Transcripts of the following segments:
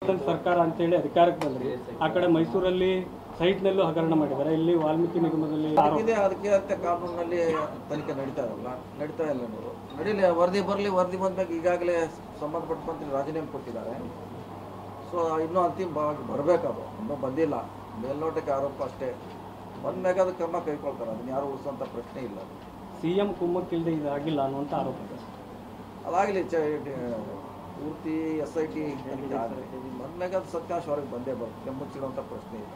ತಂದ್ ಸರ್ಕಾರ ಅಂತೇಳಿ ಅಧಿಕಾರಕ್ಕೆ ಬಂದ್ರಿ ಆ ಕಡೆ ಮೈಸೂರಲ್ಲಿ ಸೈಟ್ನಲ್ಲೂ ಹಗರಣ ಮಾಡಿದ್ದಾರೆ ಇಲ್ಲಿ ವಾಲ್ಮೀಕಿ ನಿಗಮದಲ್ಲಿ ಆರೋಪ ಇದೆ ಅದಕ್ಕೆ ಅಂತ ಕಾನೂನಲ್ಲಿ ತನಿಖೆ ನಡೀತಾ ಇರಲ್ಲ ನಡೀತಾ ಇಲ್ಲ ನೀವು ನಡೀಲಿ ವರದಿ ಬರಲಿ ವರದಿ ಬಂದಾಗ ಈಗಾಗಲೇ ಸಂಬಂಧಪಟ್ಟ ಮಂತ್ರಿ ರಾಜೀನಾಮೆ ಕೊಟ್ಟಿದ್ದಾರೆ ಸೊ ಇನ್ನೂ ಅಂತಿಮವಾಗಿ ಬರಬೇಕದು ಇನ್ನೂ ಬಂದಿಲ್ಲ ಮೇಲ್ನೋಟಕ್ಕೆ ಆರೋಪ ಅಷ್ಟೇ ಬಂದಾಗ ಅದು ಕ್ರಮ ಕೈಗೊಳ್ತಾರೆ ಅದನ್ನ ಯಾರು ಉಳಿಸೋಂಥ ಪ್ರಶ್ನೆ ಇಲ್ಲ ಸಿಎಂ ಕುಮ್ಮಕ್ಕಿಲ್ದೆ ಇದಾಗಿಲ್ಲ ಅನ್ನುವಂಥ ಆರೋಪ ಇದೆ. ಅದಾಗಲಿ ಚ ಪೂರ್ತಿ ಎಸ್ ಐ ಟಿ ಬಂದಾಗ ಅದು ಸತ್ಯಾಂಶ ಹೊರಗೆ ಬಂದೇ ಬರುತ್ತೆ ಮುಚ್ಚಿಡುವಂಥ ಪ್ರಶ್ನೆ ಇಲ್ಲ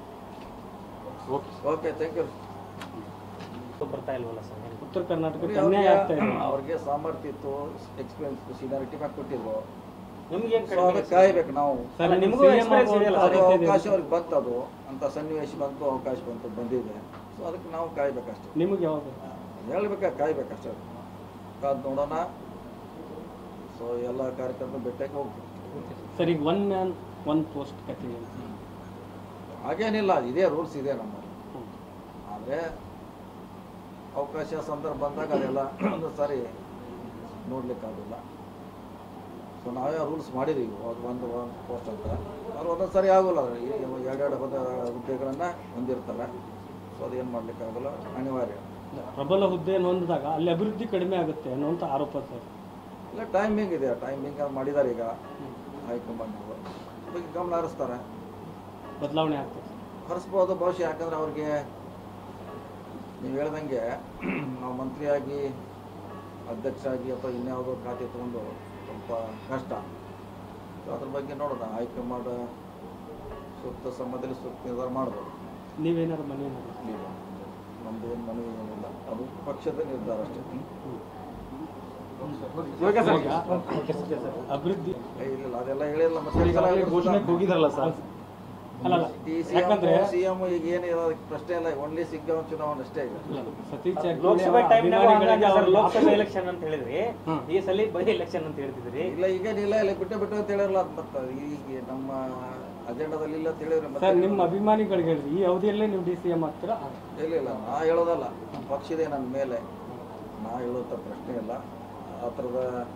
ಓಕೆ ಥ್ಯಾಂಕ್ ಯು ಬರ್ತಾ ಇಲ್ವಲ್ಲ ಸರ್ ಉತ್ತರ ಕರ್ನಾಟಕಕ್ಕೆ ಅವ್ರಿಗೆ ಅನ್ಯಾಯ ಆಗ್ತಾ ಇದೆ ಅವ್ರಿಗೆ ಸಾಮರ್ಥ್ಯ ಇತ್ತು ಎಕ್ಸ್ಪೀರಿಯನ್ಸ್ ಸೀನಿಯಾರಿಟಿ ಮ್ಯಾಗ ಕೊಟ್ಟಿದ್ರು ನಿಮ್ಗೆ ಸೊ ಅದಕ್ಕೆ ಕಾಯ್ಬೇಕು ನಾವು ಸರ್ ಅಲ್ಲ, ನಿಮಗೂ ನಿಮ್ಗೂ CM experience ಇದೆಯಲ್ಲ, ಅದು ಆಗುವಂಥ ಅವಕಾಶ ಅವ್ರಿಗೆ ಬಂತದು ಅಂತ ಸನ್ನಿವೇಶ ಬಂತು ಅವಕಾಶ ಬಂತು ಬಂದಿದೆ ಸೊ ಅದಕ್ಕೆ ನಾವು ಕಾಯ್ಬೇಕಷ್ಟೇ ನಿಮಗೆ ಯಾವಾಗ ಹೇಳ್ಬೇಕಾ ಕಾಯ್ಬೇಕಷ್ಟೇ ಕಾದ್ ನೋಡೋಣ ಸೊ ಎಲ್ಲ ಕಾರ್ಯಕ್ರಮ ಬೆಟ್ಟಕ್ಕೆ ಹೋಗ್ತೀವಿ ಸರ್ ಈಗ ಒನ್ ಮ್ಯಾನ್ ಒನ್ ಪೋಸ್ಟ್ ಕತೆ ಅಂತ ಹಾಗೇನಿಲ್ಲ ಇದೇ ರೂಲ್ಸ್ ಇದೆ ನಮ್ಮಲ್ಲಿ ಆದರೆ ಅವಕಾಶ ಸಂದರ್ಭ ಬಂದಾಗ ಅದೆಲ್ಲ ಒಂದು ಸಾರಿ ನೋಡ್ಲಿಕ್ಕಾಗಲ್ಲ ಸೊ ನಾವೇ ರೂಲ್ಸ್ ಮಾಡಿದ್ದೀವಿ ಒಂದು ಒಂದು ಒಂದು ಪೋಸ್ಟ್ ಅಂತ ಅದು ಒಂದೊಂದು ಸಾರಿ ಆಗೋಲ್ಲ ಅದು. ಈ ಎರಡೆರಡು ಹೊದ ಹುದ್ದೆಗಳನ್ನು ಹೊಂದಿರ್ತಾರೆ ಸೊ ಅದೇನು ಮಾಡ್ಲಿಕ್ಕಾಗಲ್ಲ ಅನಿವಾರ್ಯ ಪ್ರಬಲ ಹುದ್ದೆಯನ್ನು ಹೊಂದಿದಾಗ ಅಲ್ಲಿ ಅಭಿವೃದ್ಧಿ ಕಡಿಮೆ ಆಗುತ್ತೆ ಅನ್ನುವಂಥ ಆರೋಪ ಸರ್ ಇಲ್ಲ ಟೈಮಿಂಗ್ ಇದೆ ಟೈಮಿಂಗ್ ಅದು ಮಾಡಿದ್ದಾರೆ ಈಗ ಹೈಕಮಾಂಡ್ ಬಗ್ಗೆ ಗಮನ ಹರಿಸ್ತಾರೆ ಬದಲಾವಣೆ ಆಗ್ತದೆ ಹರಿಸ್ಬೋದು ಬಹುಶಃ ಯಾಕಂದ್ರೆ ಅವ್ರಿಗೆ ನೀವು ಹೇಳ್ದಂಗೆ ನಾವು ಮಂತ್ರಿಯಾಗಿ ಅಧ್ಯಕ್ಷ ಆಗಿ ಅಥವಾ ಇನ್ಯಾವುದೋ ಖಾತೆ ತಗೊಂಡು ಸ್ವಲ್ಪ ಕಷ್ಟ ಸೊ ಅದ್ರ ಬಗ್ಗೆ ನೋಡೋಣ ಹೈಕಮಾಂಡ್ ಸೂಕ್ತ ಸಮಯದಲ್ಲಿ ಸೂಕ್ತ ನಿರ್ಧಾರ ಮಾಡ್ಬೋದು ನೀವೇನಾದ್ರು ಮನೆ ಏನಾದ್ರು ಇಲ್ಲ ನಮ್ದು ಏನು ಮನವಿ ಏನಿಲ್ಲ ಅದು ಪಕ್ಷದ ನಿರ್ಧಾರ ಅಷ್ಟೇ ಅಭಿವೃದ್ಧಿ ಏ, ಇಲ್ಲ ಅದೆಲ್ಲ ಹೇಳಿಲ್ಲ ಮತ್ತೆ ಘೋಷಣೆಗೆ ಹೋಗಿದ್ರಲ್ಲ ಸರ್ ಅಲ್ಲಲ್ಲ ಈ ಯಾಕಂದ್ರೆ ಸಿಎಂ ಈಗ ಏನಿಲ್ಲ ಅದಕ್ಕೆ ಪ್ರಶ್ನೆ ಇಲ್ಲ ಓನ್ಲಿ ಸಿಗ್ಗಾಂವ್ ಚುನಾವಣೆ ಅಷ್ಟೇ ಈಗ ಇಲ್ಲ, ಸತೀಶ್ ಜಾರಕಿಹೊಳಿ ಲೋಕಸಭೆ ಅವರ ಟೈಮ್ ಅಭಿಮಾನಿಗಳಿಗೆ ಸರ್ ಅವ್ರು ಲೋಕಸಭೆ ಎಲೆಕ್ಷನ್ ಅಂತ ಹೇಳಿದ್ರಿ ಹ್ಮ್. ಈ ಸಲ ಬೈ ಎಲೆಕ್ಷನ್ ಅಂತ ಹೇಳ್ತಿದ್ರಿ ಇಲ್ಲ ಈಗೇನಿಲ್ಲ ಇಲ್ಲ ಬಿಟ್ಟು ಬಿಟ್ಟು ಅಂತ ಹೇಳಿರಲ್ಲ ಅದು ಮತ್ತೆ ಈಗ ನಮ್ಮ ಅಜೆಂಡಾದಲ್ಲಿ ಇಲ್ಲ ಅಂತ ಹೇಳಿದ್ರೆ ಮತ್ತೆ ಸರ್ ನಿಮ್ಮ ಅಭಿಮಾನಿಗಳಿಗೆ ಹೇಳ್ರಿ ಈ ಅವಧಿಯಲ್ಲೇ ನೀವು ಡಿ ಸಿ ಎಂ ಆಗ್ತೀರಾ ಇಲ್ಲ ಇಲ್ಲ ನಾ ಹೇಳೋದಲ್ಲ ಪಕ್ಷಿದೆ ನನ್ನ ಮೇಲೆ ನಾ ಹೇಳೋಂಥ ಪ್ರಶ್ನೆ ಇಲ್ಲ ಆ ಥರದ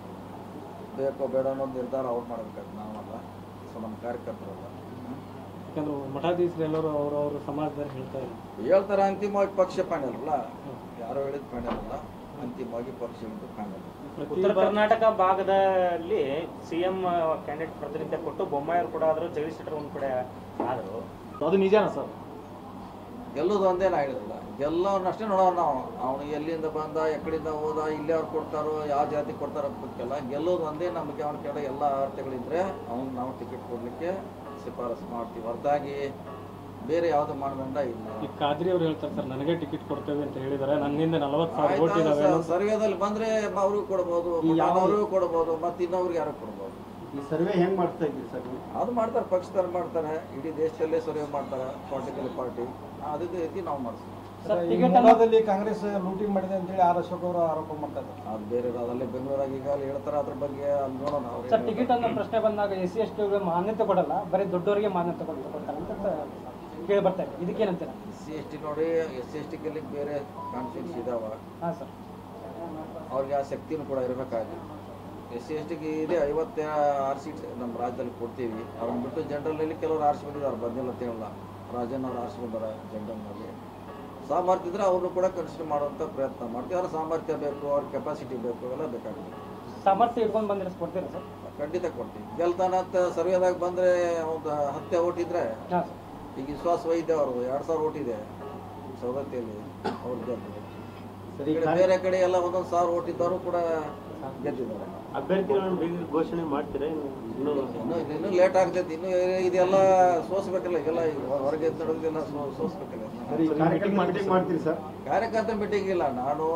ಬೇಕೋ ಬೇಡ ಅನ್ನೋದು ನಿರ್ಧಾರ ಅವ್ರು ಮಾಡ್ಬೇಕಾಗ್ತದೆ ನಾವಲ್ಲ ಸೊ ನಮ್ಮ ಕಾರ್ಯಕರ್ತರಲ್ಲ ಯಾಕಂದ್ರೆ ಮಠಾಧೀಶರು ಎಲ್ಲರೂ ಅವ್ರವ್ರ ಸಮಾಜದಲ್ಲಿ ಹೇಳ್ತಾ ಇದ್ದಾರೆ ಹೇಳ್ತಾರೆ ಅಂತಿಮವಾಗಿ ಪಕ್ಷ ಪ್ಯಾನೆಲ್ ಅಲ್ಲ ಯಾರೋ ಹೇಳಿದ ಪ್ಯಾನೆಲ್ ಅಲ್ಲ ಅಂತಿಮವಾಗಿ ಪಕ್ಷ ಹೇಳಿದ್ದು ಪ್ಯಾನೆಲ್ ಪ್ರತಿ ಉತ್ತರ ಬಾ- ಕರ್ನಾಟಕ ಭಾಗದಲ್ಲಿ ಸಿಎಂ ಕ್ಯಾಂಡಿಡೇಟ್ ಪ್ರಾತಿನಿಧ್ಯ ಕೊಟ್ಟು ಬೊಮ್ಮಾಯಿಯವರು ಕೂಡ ಆದ್ರು ಜಗದೀಶ್ ಶೆಟ್ಟರ್ ಒಂದ್ ಕಡೆ ಆದ್ರು ಅದು ನಿಜಾನ ಸರ್ ಗೆಲ್ಲೋದು ಒಂದೇ ನಾ ಹೇಳಿರಲ್ಲ ಗೆಲ್ಲೋನಷ್ಟೇ ನೋಡೋಣ ನಾವು ಅವನು ಎಲ್ಲಿಂದ ಬಂದ ಎಕಡಿಂದ ಹೋದ ಇಲ್ಲಿ ಅವ್ರು ಕೊಡ್ತಾರೋ ಯಾವ ಜಾತಿ ಕೊಡ್ತಾರೋ ಅಂತ ಗೊತ್ತಿಲ್ಲ ಗೆಲ್ಲೋದು ಒಂದೇ ನಮಗೆ ಅವನ ಕೆಳ ಎಲ್ಲ ಅರ್ಥಗಳಿದ್ರೆ ಅವ್ನು ನಾವು ಟಿಕೆಟ್ ಕೊಡಲಿಕ್ಕೆ ಶಿಫಾರಸು ಮಾಡ್ತೀವಿ ಹೊರತಾಗಿ ಬೇರೆ ಯಾವುದೋ ಮಾನದಂಡ ಇಲ್ಲ ಈ ಖಾದ್ರಿ ಅವ್ರು ಹೇಳ್ತಾರೆ ಸರ್ ನನಗೆ ಟಿಕೆಟ್ ಕೊಡ್ತೇವೆ ಅಂತ ಹೇಳಿದ್ದಾರೆ ನನ್ನಿಂದ ನಲವತ್ತು ಸಾವಿರ ಓಟ್ ಇದಾವೆ ಆಯ್ತಾ, ಸರ್ವೆದಲ್ಲಿ ಬಂದ್ರೆ ಅವ್ರಿಗೂ ಕೊಡ್ಬೋದು ಅವ್ರಿಗೂ ಕೊಡ್ಬೋದು ಮತ್ತೆ ಇನ್ನೊಬ್ರಿಗೆ ಯಾರು ಕೊಡ್ಬೋದು ಈ ಸರ್ವೆ ಹೆಂಗ್ ಮಾಡ್ತಾ ಇದ್ದೀರಿ ಸರ್ ನೀವು ಅದು ಮಾಡ್ತಾರೆ ಪಕ್ಷದವ್ರು ಮಾಡ್ತಾರೆ ಇಡೀ ದೇಶದಲ್ಲೇ ಸರ್ವೆ ಮಾಡ್ತಾರೆ ಪೊಲಿಟಿಕಲ್ ಪಾರ್ಟಿ ಅದೇ ರೀತಿ ನಾವು ಮಾಡಿಸ್ತೀವಿ ಮೂಲದಲ್ಲಿ ಕಾಂಗ್ರೆಸ್ ಲೂಟಿಂಗ್ ಮಾಡಿದೆ ಅಂತೇಳಿ ಆರ್ ಅಶೋಕ್ ಅವರು ಆರೋಪ ಮಾಡ್ತಾರೆ ಅದು ಬೇರೆ ಅದಲ್ಲೇ ಬೆಂಗಳೂರಾಗ ಈಗ ಅಲ್ಲಿ ಹೇಳ್ತಾರೆ ಅದ್ರ ಬಗ್ಗೆ ಅಲ್ಲಿ ನೋಡೋಣ ಅವ್ರು ಸರ್ ಏನ್ ಟಿಕೆಟ್ ಅನ್ನೋ ಪ್ರಶ್ನೆ ಬಂದಾಗ ಎಸ್ ಸಿ ಎಸ್ ಮಾನ್ಯತೆ ಕೊಡಲ್ಲ ಬರೀೇ ದೊಡ್ಡವರಿಗೆ ಮಾನ್ಯತೆ ಕೊಡ್- ಕೊಡ್ತಾರೆ ಅಂತ ಕೇಳಿ ಬರ್ತಾ ಇದೆ ಇದಕ್ಕೇನಂತೀರ ಎಸ್ ಸಿ ಎಸ್ ಟಿ ನೋಡಿ ಎಸ್ ಸಿ ಎಸ್ ಟಿ ಕಲಿಗೆ ಬೇರೆ ಕಾನ್ಫಿಡೆನ್ಸ್ ಇದಾವ ಹಾಂ ಸರ್ ಅವ್ರಿಗೆ ಆ ಶಕ್ತಿನೂ ಕೂಡ ಇರಬೇಕಾಗಿ ಎಸ್ ಸಿ ಎಸ್ ಟಿಗೆ ಇದೆ ಐವತ್ತ ಆರು ಸೀಟ್ ನಮ್ಮ ರಾಜ್ಯದಲ್ಲಿ ಕೊಡ್ತೀವಿ ಅವ್ರನ್ನ ಬಿಟ್ಟು ಜನರಲ್ನಲ್ಲಿ ಕೆಲವರು ಆರಿಸಿ ಬಂದಿದ್ದಾರೆ ಬಂದಿಲ್ಲ ಅಂತ ಹೇಳಲ್ಲ ರಾಜನ್ ಅವ್ರು ಆರಿಸಿ ಬಂದಾರೆ ಜನರಲ್ನಲ್ಲಿ ಸಾಮರ್ಥ್ಯ ಇದ್ರೆ ಅವ್ರನ್ನೂ ಕೂಡ ಕನ್ಸಿಡರ್ ಮಾಡುವಂಥ ಪ್ರಯತ್ನ ಮಾಡ್ತೀವಿ ಅವ್ರ ಸಾಮರ್ಥ್ಯ ಬೇಕು ಅವ್ರ ಕೆಪಾಸಿಟಿ ಬೇಕು ಎಲ್ಲ ಬೇಕಾಗುತ್ತೆ ಸಾಮರ್ಥ್ಯ ಇಟ್ಕೊಂಡು ಬಂದ್ರೆ ಕೊಡ್ತೀರಾ ಸರ್ ಖಂಡಿತ ಕೊಡ್ತೀವಿ ಗೆಲ್ತಾನ ಅಂತ ಸರ್ವೇದಾಗ ಬಂದರೆ ಒಂದು ಹತ್ತೆ ಓಟ್ ಇದ್ರೆ ಹಾಂ ಸರ್ ಈಗ ವಿಶ್ವಾಸ ವೈದ್ಯ ಅವರು ಎರಡು ಸಾವಿರ ಓಟ್ ಇದೆ ಸವದತ್ತಿಯಲ್ಲಿ ಅವ್ರು ಗೆದ್ದರು ಸರಿ ಈ ಕಡೆ ಬೇರೆ ಕಡೆ ಎಲ್ಲ ಒಂದೊಂದು ಸಾವಿರ ಓಟ್ ಇದ್ದವರು ಕೂಡ ಗೆದ್ದಿದ್ದಾರೆ ಅಭ್ಯರ್ಥಿಗಳನ್ನು ಬೇಗ ಘೋಷಣೆ ಮಾಡ್ತೀರಾ ಇನ್ನು ಇನ್ನು ಇನ್ನೂ ಲೇಟ್ ಆಗ್ತೈತಿ ಇನ್ನು ಇದೆಲ್ಲ ಸೋಸ್ಬೇಕಲ್ಲ ಎಲ್ಲ ಈಗ ಹೊರಗೆ ನಡೆದೆಲ್ಲ ಸೋಸ್ಬೇಕಲ್ಲ ಮೀಟಿಂಗ್ ಮಾಡ್ತೀರಿ ಸರ್ ಕಾರ್ಯಕರ್ತ ಮೀಟಿಂಗ್ ಇಲ್ಲ ನಾನು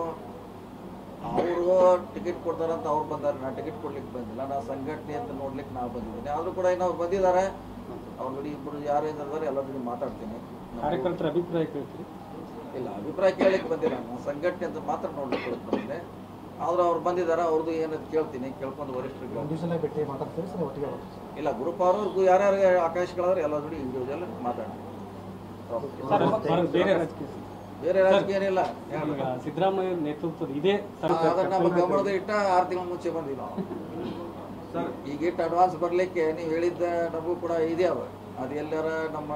ಅವರು ಟಿಕೆಟ್ ಕೊಡ್ತಾರಂತ ಅವ್ರು ಬಂದಾರೆ ನಾನು ಟಿಕೆಟ್ ಕೊಡ್ಲಿಕ್ಕೆ ಬಂದಿಲ್ಲ ನಾ ಸಂಘಟನೆ ಅಂತ ನೋಡ್ಲಿಕ್ಕೆ ನಾವು ಬಂದಿದ್ದೀನಿ ಆದರೂ ಕೂಡ ಇನ್ನೂ ಅವ್ರು ಬಂದಿದ್ದಾರೆ ಅವ್ರ ಜೋಡಿ ಇಬ್ಬರು ಯಾರು ಇದ್ದಾರೆ ಎಲ್ಲರ ಜೊತೆ ಮಾತಾಡ್ತೀನಿ ನಾವು- ಕಾರ್ಯಕರ್ತರ ಅಭಿಪ್ರಾಯ ಕೇಳ್ತೀರಿ ಇಲ್ಲ ಅಭಿಪ್ರಾಯ ಕೇಳಲಿಕ್ಕೆ ಬಂದಿಲ್ಲ ನಾನು ಸಂಘಟನೆ ಅಂತ ಮಾತ್ರ ನೋಡ್ಲಿಕ್ಕೆ ಬಂದಿದ್ದೆ ಆದ್ರೆ ಅವ್ರು ಬಂದಿದ್ದಾರೆ ಅವ್ರದ್ದು ಏನಂತ ಕೇಳ್ತೀನಿ ಕೇಳ್ಕೊಂಡು ವರಿಷ್ಠರಿಗೆ ಒಂದು ದಿವಸ ಭೇಟಿ ಮಾತಾಡ್ತೀರಿ ಸರ್ ಒಟ್ಟಿಗೆ ಇಲ್ಲ ಗ್ರೂಪ್ ಅವ್ರಿಗೂ ಯಾರ್ಯಾರಿಗೆ ಆಕಾಶಗಳಾದ್ರೆ ಎಲ್ಲ ಜೋಡಿ ಇಂಡಿವಿಜುವಲ್ ಮಾತಾಡ್ತೀನಿ ಸರ್, ಹೊರಗೆ ಬೇರೆ ರಾಜಕೀಯ ಸರ್. ಬೇರೆ ರಾಜಕೀಯ ಏನಿಲ್ಲ ಈಗ ಸಿದ್ದರಾಮಯ್ಯ ನೇತೃತ್ವದ ಇದೇ ಅದನ್ನ ನಮ್ಮ ಸರ್ಕಾರ ಗಮನದ ಇಟ್ಟ ಆರು ತಿಂಗಳ ಮುಂಚೆ ಬಂದಿವಿ ನಾವು ಸರ್ ಈಗ ಇಟ್ಟು ಅಡ್ವಾನ್ಸ್ ಬರಲಿಕ್ಕೆ ನೀವು ಹೇಳಿದ್ದ ನಮಗೂ ಕೂಡ ಇದೆ ಅವ ಅದು ಎಲ್ಲಾರ ನಮ್ಮ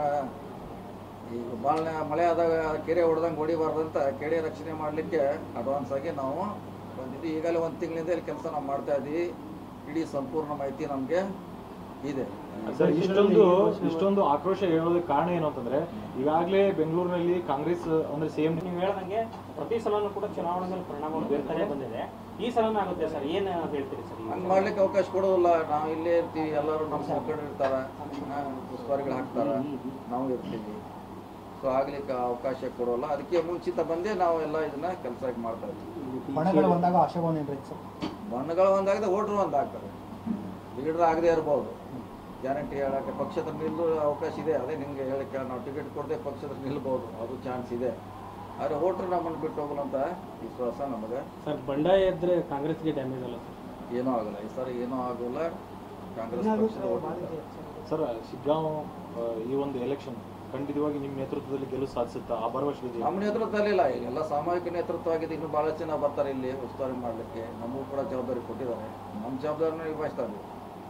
ಈಗ ಭಾಳ ಮಳೆ ಆದಾಗ ಕೆರೆ ಹೊಡೆದಂಗೆ ಹೊಡಿಬಾರ್ದಂತ ಕೆರೆ ರಕ್ಷಣೆ ಮಾಡಲಿಕ್ಕೆ ಅಡ್ವಾನ್ಸ್ ಆಗಿ ನಾವು ಬಂದಿದ್ವಿ ಈಗಲೇ ಒಂದು ತಿಂಗಳಿಂದ ಇಲ್ಲಿ ಕೆಲಸ ನಾವು ಮಾಡ್ತಾ ಇದ್ದೀವಿ ಇಡೀ ಸಂಪೂರ್ಣ ಮಾಹಿತಿ ನಮಗೆ ಇದೆ ಸರ್ ಇಷ್ಟೊಂದು ಇಷ್ಟೊಂದು ಆಕ್ರೋಶ ಹೇಳೋದಕ್ಕೆ ಕಾರಣ ಏನು ಅಂತಂದ್ರೆ ಈಗಾಗಲೇ ಬೆಂಗಳೂರಿನಲ್ಲಿ ಕಾಂಗ್ರೆಸ್ ಅಂದ್ರೆ ಸೇಮ್ ನೀವು ಹೇಳ್ದಂಗೆ ಪ್ರತಿ ಸಲನೂ ಕೂಡ ಚುನಾವಣೆ ಮೇಲೆ ಪರಿಣಾಮ ಬೀರ್ತಾನೆ ಬಂದಿದೆ ಈ ಸಲನೂ ಆಗುತ್ತೆ ಸರ್ ಏನು ಹೇಳ್ತೀರಿ ಸರ್ ಹಂಗೆ ಮಾಡ್ಲಿಕ್ಕೆ ಅವಕಾಶ ಕೊಡೋದಿಲ್ಲ ನಾವು ಇಲ್ಲೇ ಇರ್ತೀವಿ ಎಲ್ಲರೂ ನಮ್ಮ ಮುಖಂಡರು ಇರ್ತಾರ ಉಸ್ತುವಾರಿಗಳು ಹಾಕ್ತಾರ ನಾವು ಇರ್ತೀವಿ ಸೊ ಆಗ್ಲಿಕ್ಕೆ ಅವಕಾಶ ಕೊಡೋಲ್ಲ ಅದಕ್ಕೆ ಮುಂಚಿತ ಬಂದೇ ನಾವು ಎಲ್ಲ ಇದನ್ನ ಕೆಲಸ ಮಾಡ್ತಾ ಇದ್ದೀವಿ ಬಣಗಳು ಬಂದಾಗ ಆಶಾಭಾವನೆ ಏನ್ರಿ ಸರ್ ಬಣ್ಣಗಳು ಒಂದಾಗದೆ ಓಟ್ರು ಒಂದಾಗ್ತಾರೆ ಲೀಡರ್ ಆಗದೆ ಇರ್ಬೋದು ಗ್ಯಾರಂಟಿ ಹೇಳಕ್ಕೆ ಪಕ್ಷದ ನಿಲ್ಲೋ ಅವಕಾಶ ಇದೆ ಅದೇ ನಿಮಗೆ ಹೇಳಕ್ಕೆ ನಾವು ಟಿಕೆಟ್ ಕೊಡದೆ ಪಕ್ಷದ ನಿಲ್ಬೋದು ಅದು ಚಾನ್ಸ್ ಇದೆ ಆದರೆ ಓಟ್ರು ನಮ್ಮನ್ನು ಬಿಟ್ಟು ಹೋಗಲ್ಲ ಅಂತ ವಿಶ್ವಾಸ ನಮಗೆ ಸರ್ ಬಂಡಾಯ ಇದ್ರೆ ಕಾಂಗ್ರೆಸ್ಗೆ ಡ್ಯಾಮೇಜ್ ಅಲ್ಲ ಸರ್ ಏನೂ ಆಗಲ್ಲ ಈ ಸರಿ ಏನೂ ಆಗೋಲ್ಲ ಕಾಂಗ್ರೆಸ್ ಪಕ್ಷದ ಓಟ್ ಇರ್ತಾರೆ. ಸರ್ ಶಿಗ್ಗಾಂವ್ ಆ, ಈ ಒಂದು ಎಲೆಕ್ಷನ್ ಖಂಡಿತವಾಗಿ ನಿಮ್ಮ ನೇತೃತ್ವದಲ್ಲಿ ಗೆಲುವು ಸಾಧಿಸುತ್ತಾ ಆ ಭರವಸೆ ಇದೆ ನಮ್ಮ ನೇತೃತ್ವದಲ್ಲಿ ಇಲ್ಲ ಈಗೆಲ್ಲ ಸಾಮೂಹಿಕ ನೇತೃತ್ವ ಆಗಿದೆ ಇನ್ನೂ ಭಾಳ ಜನ ಬರ್ತಾರೆ ಇಲ್ಲಿ ಉಸ್ತುವಾರಿ ಮಾಡಲಿಕ್ಕೆ ನಮಗೂ ಕೂಡ ಜವಾಬ್ದಾರಿ ಕೊಟ್ಟಿದ್ದಾರೆ ನಮ್ಮ ಜವಾಬ್ದಾರಿನ ನಿಭಾಯಿಸ್ತಾ ಇದ್ದೀವಿ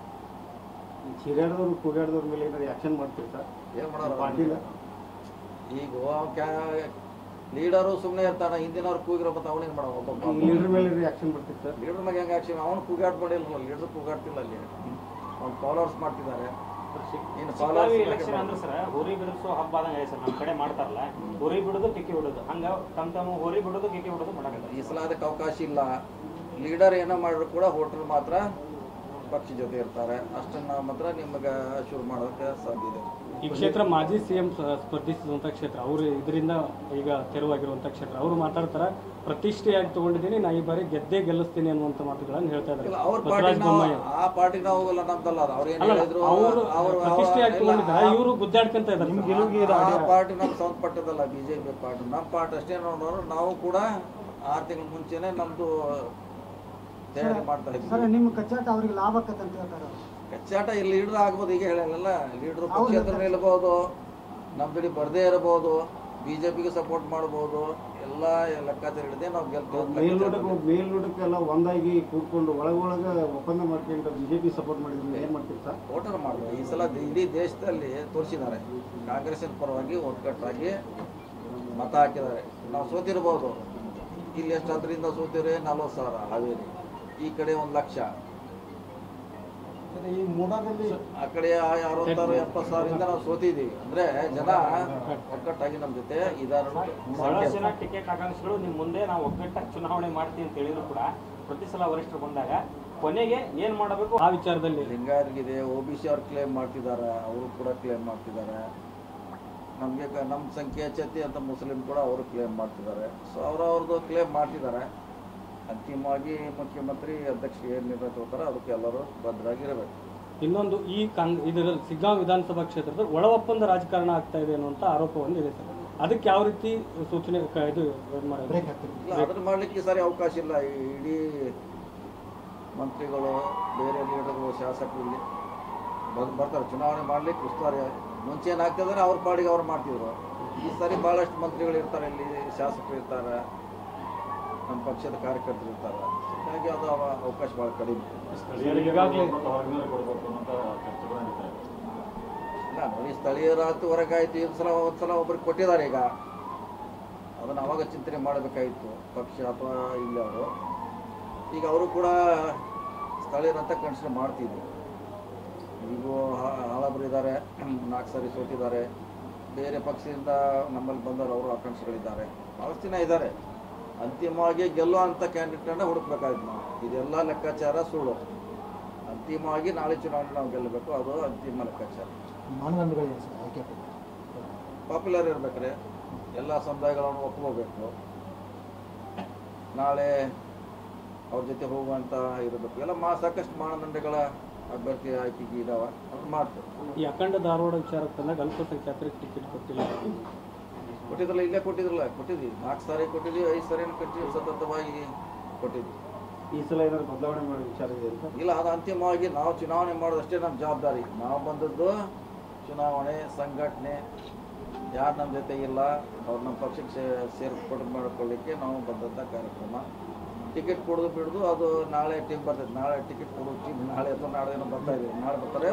ಹಿರಿಯರದವ್ರು ಕೂಗಾಡದವ್ರ ಮೇಲೆ ಏನಾದ್ರು ಆಕ್ಷನ್ ಮಾಡ್ತೀರಿ ಸರ್ ಏನು ಮಾಡೋರು ಪಾಟೀಲ? ಈಗ ಕ್ಯಾ ಲೀಡರು ಸುಮ್ಮನೆ ಇರ್ತಾನೆ ಹಿಂದಿನವ್ರು ಕೂಗಿರೋ ಮತ್ತೆ ಅವನೇನು ಮಾಡೋ ಒಬ್ಬ ಲೀಡರ್ ಮೇಲೆ ಆಕ್ಷನ್ ಮಾಡ್ತೀರಿ ಸರ್ ಲೀಡರ್ ಮ್ಯಾಗ ಹೆಂಗೆ ಆಕ್ಷನ್ ಅವನು ಕೂಗಾಡ್ ಮಾಡಿಲ್ಲ ಲೀಡರ್ ಕೂಗಾಡ್ತಿಲ್ಲ ಅಲ್ಲಿ ಅವ್ನು ಫಾಲೋವರ್ಸ್ ಮಾಡ್ತಿದ್ದಾರೆ ಇನ್ನು ಶಿಗ್ಗಾವಿ followers ಎಲೆಕ್ಷನ್ ಅಂದ್ರೆ ಸರ್ ಹೋರಿ ಬಿಡಿಸೋ ಹಬ್ಬ ಆದಂಗೆ ಸರ್ ನಮ್ಮ ಕಡೆ ಮಾಡ್ತಾರಲ್ಲ ಹೋರಿ ಬಿಡೋದು ಕಿಕ್ಕಿ ಬಿಡೋದು ಹಂಗ ತಮ್ಮ ತಮ್ಮ ಹೋರಿ ಬಿಡೋದು ಕಿಕ್ಕಿ ಬಿಡೋದು ಮಾಡಕಲ್ಲ ಈ ಸಲ ಅದಕ್ಕೆ ಅವಕಾಶ ಇಲ್ಲ ಲೀಡರ್ ಏನೋ ಮಾಡಿದ್ರು ಕೂಡ ಹೋಟೆಲ್ ಮಾತ್ರ ಪಕ್ಷ ಜೊತೆ ಇರ್ತಾರೆ ಅಷ್ಟನ್ನ ಮಾತ್ರ ನಿಮಗೆ ಶುರು ಮಾಡೋದಕ್ಕೆ ಸಾಧ್ಯ ಇದೆ ಈ ಕ್ಷೇತ್ರ ಮಾಜಿ ಸಿಎಂ ಸ್ಪರ್ಧಿಸಿದಂಥ ಕ್ಷೇತ್ರ ಅವರು ಇದರಿಂದ ಈಗ ತೆರವಾಗಿರುವಂಥ ಕ್ಷೇತ್ರ ಅವರು ಮಾತಾಡ್ತಾರ ಪ್ರತಿಷ್ಠೆಯಾಗಿ ತಗೊಂಡಿದ್ದೀನಿ ನಾ ಈ ಬಾರಿ ಗೆದ್ದೇ ಗೆಲ್ಲಿಸ್ತೀನಿ ಅನ್ನುವಂಥ ಮಾತುಗಳನ್ನು ಹೇಳ್ತಾ ಇದ್ದಾರೆ ಇಲ್ಲ ಅವ್ರ ಪಾರ್ಟಿ ಬಸವರಾಜ ನಾವು ಬೊಮ್ಮಾಯಿ ಆ ಪಾರ್ಟಿಗೆ ನಾವು ಹೋಗಲ್ಲ ನಮ್ದಲ್ಲ ಅದು ಅವ್ರು ಏನು ಅಲ್ಲ ಹೇಳಿದ್ರು ಅವರು ಅವರು ಪ್ರತಿಷ್ಠೆಯಾಗಿ ತಗೊಂಡಿದ್ದಾರೆ ಇವರು ಗುದ್ದಾಡ್ಕೊಂತ ಇದ್ದಾರೆ ಆ ಪಾರ್ಟಿ ನಮ್ಗೆ ಸಂಬಂಧಪಟ್ಟದಲ್ಲ ಬಿಜೆಪಿ ಪಾರ್ಟಿ ನಮ್ಮ ಪಾರ್ಟಿ ಅಷ್ಟೇ ನೋಡೋರು ನಾವು ಕೂಡ ಆರು ತಿಂಗಳ ಮುಂಚೆನೆ ನಮ್ದು ತಯಾರಿ ಮಾಡ್ತಾ ಇದ್ವಿ ನಿಮ್ಮ ಕಚ್ಚಾಟ ಅವ್ರಿಗೆ ಲಾಭ ಆಕತ್ತೆ ಅಂತ ಹೇಳ್ತಾರೆ ಕಚ್ಚಾಟ ಇಲ್ಲಿ ಲೀಡರ್ ಆಗ್ಬೋದು ಈಗ ಹೇಳಲ್ಲ ಲೀಡರ್ ಪಕ್ಷೇತರ ನಿಲ್ಬೋದು ನಮ್ಮ ಜೋಡಿ ಬರದೇ ಇರಬಹುದು ಬಿಜೆಪಿಗೆ ಸಪೋರ್ಟ್ ಮಾಡ್ಬೋದು ಎಲ್ಲ ಲೆಕ್ಕಾಚಾರ ಹಿಡಿದೇ ನಾವು ಗೆಲ್ತೇವೆ ಮೇಲ್ನೋಟಕ್ಕೆಲ್ಲ ಒಂದಾಗಿ ಕೂತ್ಕೊಂಡು ಒಳಗೊಳಗೆ ಒಪ್ಪಂದ ಮಾಡ್ಕೊಂಡು ಬಿಜೆಪಿ ಸಪೋರ್ಟ್ ಮಾಡಿದ್ರೆ ಏನ್ ಮಾಡ್ತೀರಿ ಸರ್ ವೋಟರ್ ಮಾಡಿದ್ರು ಈ ಸಲ ಇಡೀ ದೇಶದಲ್ಲಿ ತೋರಿಸಿದ್ದಾರೆ ಕಾಂಗ್ರೆಸ್ಸಿನ ಪರವಾಗಿ ಒಗ್ಗಟ್ಟಾಗಿ ಮತ ಹಾಕಿದ್ದಾರೆ ನಾವು ಸೋತಿರ್ಬೋದು ಇಲ್ಲಿ ಎಷ್ಟು ಅದರಿಂದ ಸೋತಿದ್ರೆ ನಲ್ವತ್ತು ಸಾವಿರ ಹಾವೇರಿ ಈ ಕಡೆ ಒಂದು ಲಕ್ಷ ಈ ಮೂಡಾದಲ್ಲಿ ಆ ಕಡೆ ಅರವತ್ತಾರು ಎಪ್ಪತ್ತು ಸಾವಿರದಿಂದ ನಾವು ಸೋತಿದ್ದೀವಿ ಅಂದ್ರೆ ಜನ ಒಗ್ಗಟ್ಟಾಗಿ ನಮ್ಮ ಜೊತೆ ಇದಾರೆ ಬಹಳಷ್ಟು ಜನ ಟಿಕೆಟ್ ಆಕಾಂಕ್ಷಿಗಳು ನಿಮ್ ಮುಂದೆ ನಾವು ಒಗ್ಗಟ್ಟಾಗಿ ಚುನಾವಣೆ ಮಾಡ್ತೀವಿ ಅಂತ ಹೇಳಿದ್ರು ಕೂಡ ಪ್ರತಿ ಸಲ ವರಿಷ್ಠರು ಬಂದಾಗ ಕೊನೆಗೆ ಏನ್ ಮಾಡಬೇಕು ಆ ವಿಚಾರದಲ್ಲಿ ಲಿಂಗಾಯರಿಗಿದೆ ಒ ಬಿ ಸಿ ಅವ್ರು ಕ್ಲೇಮ್ ಮಾಡ್ತಿದ್ದಾರೆ ಅವರು ಕೂಡ ಕ್ಲೇಮ್ ಮಾಡ್ತಿದ್ದಾರೆ ನಮಗೆ ನಮ್ಮ ಸಂಖ್ಯೆ ಹೆಚ್ಚೈತಿ ಅಂತ ಮುಸ್ಲಿಂ ಕೂಡ ಅವರು ಕ್ಲೇಮ್ ಮಾಡ್ತಿದ್ದಾರೆ ಸೊ ಅವ್ರವ್ರದ್ದು ಕ್ಲೇಮ್ ಮಾಡ್ತಿದ್ದಾರೆ ಅಂತಿಮವಾಗಿ ಮುಖ್ಯಮಂತ್ರಿ ಅಧ್ಯಕ್ಷ ಏನು ನಿರ್ಣಯ ತಗೋತಾರೆ ಅದಕ್ಕೆ ಎಲ್ಲರೂ ಭದ್ರಾಗಿರಬೇಕು ಇನ್ನೊಂದು ಈ ಕಾಂಗ್ ಇದರಲ್ಲಿ ಸಿಗ್ಗಾಂವ್ ವಿಧಾನಸಭಾ ಕ್ಷೇತ್ರದಲ್ಲಿ ಒಳ ಒಪ್ಪಂದ ರಾಜಕಾರಣ ಆಗ್ತಾ ಇದೆ ಅನ್ನುವಂಥ ಆರೋಪ ಒಂದು ಇದೆ ಸರ್ ಅದಕ್ಕೆ ಯಾವ ರೀತಿ ಸೂಚನೆ ಕ- ಇದು ಇದು ಮಾಡೋದು ಬ್ರೇಕ್ ಹಾಕ್ತೀರಿ ಇಲ್ಲ ಅದನ್ನ ಮಾಡಲಿಕ್ಕೆ ಈ ಸಾರಿ ಅವಕಾಶ ಇಲ್ಲ ಈ ಇಡೀ ಮಂತ್ರಿಗಳು ಬೇರೆ ಲೀಡರ್ಗಳು ಶಾಸಕರು ಇಲ್ಲಿ ಬಂದು ಬರ್ತಾರೆ ಚುನಾವಣೆ ಮಾಡ್ಲಿಕ್ಕೆ ಉಸ್ತುವಾರಿ ಮುಂಚೆ ಏನಾಗ್ತದ್ರೆ ಅವ್ರ ಪಾಡಿಗೆ ಅವ್ರು ಮಾಡ್ತಿದ್ರು ಈ ಸಾರಿ ಭಾಳಷ್ಟು ಮಂತ್ರಿಗಳು ಇರ್ತಾರೆ ಇಲ್ಲಿ ಶಾಸಕರು ಇರ್ತಾರೆ ನಮ್ಮ ಪಕ್ಷದ ಕಾರ್ಯಕರ್ತರು ಇರ್ತಾರೆ ಹಾಗಾಗಿ ಅದು ಅವ- ಅವಕಾಶ ಭಾಳ ಕಡಿಮೆ ಈಗಾಗಲೇ ಇಲ್ಲ ನೋಡಿ ಸ್ಥಳೀಯರಾಯ್ತು ಹೊರಗಾಯ್ತು ಈ ಸಲ ಒಂದು ಸಲ ಒಬ್ರಿಗೆ ಕೊಟ್ಟಿದ್ದಾರೆ ಈಗ ಅದನ್ನು ಅವಾಗ ಚಿಂತನೆ ಮಾಡಬೇಕಾಗಿತ್ತು ಪಕ್ಷ ಅಥವಾ ಇಲ್ಲಿ ಅವರು ಈಗ ಅವರು ಕೂಡ ಸ್ಥಳೀಯರಂತ ಕನ್ಸಿಡರ್ ಮಾಡ್ತಿದ್ರು ಈಗ ಹಳಬರು ಇದ್ದಾರೆ ನಾಲ್ಕು ಸಾರಿ ಸೋತಿದ್ದಾರೆ ಬೇರೆ ಪಕ್ಷದಿಂದ ನಮ್ಮಲ್ಲಿ ಬಂದವರು ಅವರು ಆಕಾಂಕ್ಷಿಗಳಿದ್ದಾರೆ ಭಾಳಷ್ಟು ಜನ ಇದ್ದಾರೆ ಅಂತಿಮವಾಗಿ ಗೆಲ್ಲುವಂಥ ಕ್ಯಾಂಡಿಡೇಟನ್ನು ಹುಡುಕ್ಬೇಕಾಗಿತ್ತು ನಾವು ಇದೆಲ್ಲ ಲೆಕ್ಕಾಚಾರ ಸುಳ್ಳು ಅಂತಿಮವಾಗಿ ನಾಳೆ ಚುನಾವಣೆ ನಾವು ಗೆಲ್ಲಬೇಕು ಅದು ಅಂತಿಮ ಲೆಕ್ಕಾಚಾರ ಮಾನದಂಡಗಳು ಸರ್ ಆಯ್ಕೆ ಪಾಪ್ಯುಲರ್ ಇರ್ಬೇಕ್ರೆ ಎಲ್ಲ ಸಮುದಾಯಗಳನ್ನು ಒಪ್ಕೋಬೇಕು ನಾಳೆ ಅವ್ರ ಜೊತೆ ಹೋಗುವಂತ ಇರಬೇಕು ಎಲ್ಲ ಮಾ ಸಾಕಷ್ಟು ಮಾನದಂಡಗಳ ಅಭ್ಯರ್ಥಿ ಆಯ್ಕೆಗೆ ಇದಾವ ಅದು ಮಾಡ್ತೇವೆ ಈ ಅಖಂಡ ಧಾರವಾಡ ವಿಚಾರಕ್ಕೆ ಬಂದಾಗ ಅಲ್ಪಸಂಖ್ಯಾತರಿಗೆ ಟಿಕೆಟ್ ಕೊಟ್ಟಿಲ್ಲ ಕೊಟ್ಟಿದ್ರಲ್ಲ ಇಲ್ಲೇ ಕೊಟ್ಟಿದ್ರಲ್ಲ ಕೊಟ್ಟಿದ್ವಿ ನಾಲ್ಕು ಸಾರಿ ಕೊಟ್ಟಿದ್ವಿ ಐದು ಸಾರಿನೂ ಕೊಟ್ಟಿದ್ವಿ ಸತತವಾಗಿ ಕೊಟ್ಟಿದ್ವಿ ಈ ಸಲ ಏನಾದ್ರು ಬದಲಾವಣೆ ಮಾಡೋ ವಿಚಾರ ಇದೆ ಅಂತ ಇಲ್ಲ ಅದು ಅಂತಿಮವಾಗಿ ನಾವು ಚುನಾವಣೆ ಮಾಡೋದಷ್ಟೇ ನಮ್ಮ ಜವಾಬ್ದಾರಿ ನಾವು ಬಂದದ್ದು ಚುನಾವಣೆ ಸಂಘಟನೆ ಯಾರು ನಮ್ಮ ಜೊತೆ ಇಲ್ಲ ಅವ್ರು ನಮ್ಮ ಪಕ್ಷಕ್ಕೆ ಸೇ ಸೇರ್ಕೊಂಡು ಮಾಡ್ಕೊಳ್ಳಿಕ್ಕೆ ನಾವು ಬಂದಂಥ ಕಾರ್ಯಕ್ರಮ ಟಿಕೆಟ್ ಕೊಡೋದು ಬಿಡೋದು ಅದು ನಾಳೆ ಟೀಮ್ ಬರ್ತೈತೆ ನಾಳೆ ಟಿಕೆಟ್ ಕೊಡೋದು ಟೀಮ್ ನಾಳೆ ಅಥವಾ ನಾಳೆ ಏನೋ ಬರ್ತಾ ಇದೆ ನಾಳೆ ಬರ್ತಾರೆ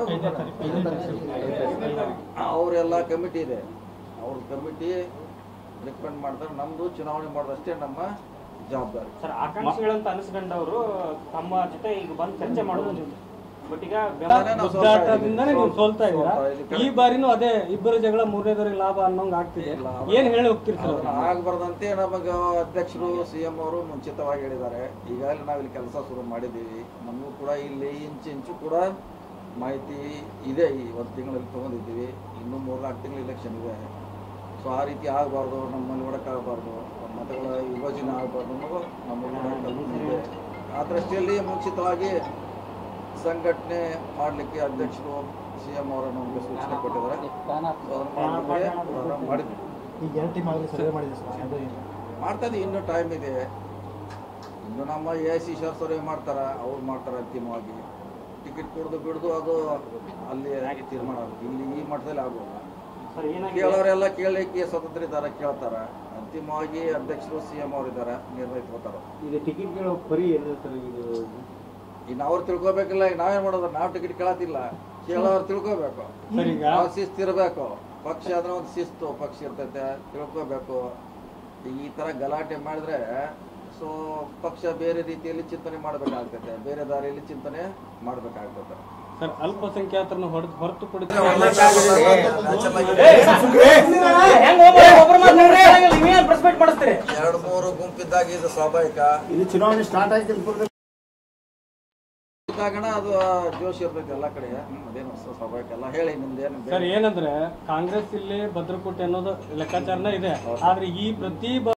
ಅವರೆಲ್ಲ ಕಮಿಟಿ ಇದೆ ಅವ್ರ ಕಮಿಟಿ ರೆಕಮೆಂಡ್ ಮಾಡ್ತಾರೆ ನಮ್ಮದು ಚುನಾವಣೆ ಮಾಡೋದಷ್ಟೇ ನಮ್ಮ ಜವಾಬ್ದಾರಿ ಸರ್ ಆಕಾಂಕ್ಷಿಗಳಂತ ಅನಿಸ್ಕೊಂಡವರು ತಮ್ಮ ಜೊತೆ ಈಗ ಬಂದು ಚರ್ಚೆ ಮಾಡೋದು ಬಟ್ ಈಗ ಅದೇ ನಾವು ಸೋಲ್ತಾ ಗುದ್ದಾಟದಿಂದಾನೇ ನೀವು ಸೋಲ್ತಾ ಇದ್ದೀರಾ ಸೋಲ್ತಾ ಇದ್ದೀವಿ. ಈ ಬಾರಿನೂ ಅದೇ ಇಬ್ಬರು ಜಗಳ ಮೂರನೇದವ್ರಿಗೆ ಲಾಭ ಅನ್ನೋಂಗ್ ಆಗ್ತಿದೆ ಇಲ್ಲ, ಏನ್ ಹೇಳಿ ಹೋಗ್ತೀರಿ ಸರ್ ಅದನ್ನ ಆಗಬಾರ್ದಂತೆ ನಮಗೆ ಅಧ್ಯಕ್ಷರು ಸಿ ಎಂ ಅವರು ಮುಂಚಿತವಾಗಿ ಹೇಳಿದ್ದಾರೆ ಈಗಾಗಲೇ ನಾವಿಲ್ಲಿ ಕೆಲಸ ಶುರು ಮಾಡಿದ್ದೀವಿ ನಮಗೂ ಕೂಡ ಇಲ್ಲಿ ಇಂಚು ಇಂಚು ಕೂಡ ಮಾಹಿತಿ ಇದೆ ಈ ಒಂದು ತಿಂಗಳಲ್ಲಿ ತೊಗೊಂಡಿದ್ದೀವಿ ಇನ್ನೂ ಮೂರು ನಾಲ್ಕು ತಿಂಗಳು ಇಲೆಕ್ಷನ್ ಇದೆ ಸೊ ಆ ರೀತಿ ಆಗಬಾರ್ದು ನಮ್ಮಲ್ಲಿ ಆಗಬಾರ್ದು ಮತಗಳ ವಿಭಜನೆ ಆಗಬಾರ್ದು ಅನ್ನೋದು ನಮ್ಮ ಕೂಡ ಕಲ್ಪನೆ ಇದೆ ಆ ದೃಷ್ಟಿಯಲ್ಲಿ ಮುಂಚಿತವಾಗಿ ಸಂಘಟನೆ ಮಾಡಲಿಕ್ಕೆ ಅಧ್ಯಕ್ಷರು ಸಿ ಎಂ ಅವರು ನಮಗೆ ಸೂಚನೆ ಕೊಟ್ಟಿದ್ದಾರೆ ಸೊ ಅದನ್ನ ಮಾಡ್ಲಿಕ್ಕೆ ಪ್ರಾರಂಭ ಮಾಡಿದ್ವಿ ಈಗ ಎರಡು ಟೀಮ್ ಆಗಲಿ ಸರ್ವೆ ಮಾಡಿದೆ ಸರ್ ಅದು ಏನು ಮಾಡ್ತಾ ಇದೀವಿ ಇನ್ನೂ ಟೈಮ್ ಇದೆ ಇನ್ನು ನಮ್ಮ ಎ ಐ ಸಿ ಸರ್ವೆ ಮಾಡ್ತಾರ ಅವ್ರು ಮಾಡ್ತಾರೆ ಅಂತಿಮವಾಗಿ ಟಿಕೆಟ್ ಕೊಡೋದು ಬಿಡೋದು ಅದು ಅಲ್ಲಿ ತೀರ್ಮಾನ ಆಗುತ್ತೆ ಇಲ್ಲಿ ಈ ಮಟ್ಟದಲ್ಲಿ ಆಗೋಲ್ಲ ಸರ್ ಏನಾಗಿದೆ ಕೇಳೋರೆಲ್ಲ ಕೇಳಲಿಕ್ಕೆ ಸ್ವತಂತ್ರ ಇದ್ದಾರೆ ಕೇಳ್ತಾರ ಅಂತಿಮವಾಗಿ ಅಧ್ಯಕ್ಷರು ಸಿ ಎಂ ಅವರು ಇದ್ದಾರೆ ನಿರ್ಣಯಿಸ್ಕೋತಾರ ಈಗ ಟಿಕೆಟ್ಗಳು ಪರಿ ಏನಿದೆ ಸರ್ ಇದು ಇನ್ನು ಅವ್ರು ತಿಳ್ಕೊಬೇಕಿಲ್ಲ ಈಗ ನಾವೇನ್ ಮಾಡೋದು ನಾವು ಟಿಕೆಟ್ ಕೇಳತ್ತಿಲ್ಲ ಕೇಳೋರು ತಿಳ್ಕೊಬೇಕು ಸರ್ ಈಗ ನಾವು ಶಿಸ್ತಿರ್ಬೇಕು ಪಕ್ಷ ಆದ್ರೆ ಒಂದು ಶಿಸ್ತು ಪಕ್ಷ ಇರ್ತೈತೆ ತಿಳ್ಕೊಬೇಕು ಈಗ ಈ ತರ ಗಲಾಟೆ ಮಾಡಿದ್ರೆ ಸೊ ಪಕ್ಷ ಬೇರೆ ರೀತಿಯಲ್ಲಿ ಚಿಂತನೆ ಮಾಡಬೇಕಾಗ್ತೈತೆ ಬೇರೆ ದಾರಿಯಲ್ಲಿ ಚಿಂತನೆ ಮಾಡಬೇಕಾಗ್ತೈತೆ ಸರ್ ಅಲ್ಪಸಂಖ್ಯಾತರನ್ನು ಹೊರತು ಹೊರತುಪಡಿಸಿ ಎರಡು ಮೂರು ಗುಂಪಿದ್ದಾಗ ಇದು ಸ್ವಾಭಾವಿಕ ಇದು ಚುನಾವಣೆ ಸ್ಟಾರ್ಟ್ ಆಗಿದ್ದು ಇದ್ದಾಗಣ ಅದು ಜೋಶ್ ಇರ್ತೈತೆ ಎಲ್ಲ ಕಡೆ ಅದೇನು ಸ್ವಾಭಾವಿಕ ಎಲ್ಲ ಹೇಳಿ ನಿಮ್ದೇನು ಸರ್ ಏನಂದ್ರೆ ಕಾಂಗ್ರೆಸ್ ಇಲ್ಲಿ ಭದ್ರಕೋಟೆ ಅನ್ನೋದು ಲೆಕ್ಕಾಚಾರನ ಇದೆ ಆದ್ರೆ ಈ ಪ್ರತಿ ಬ-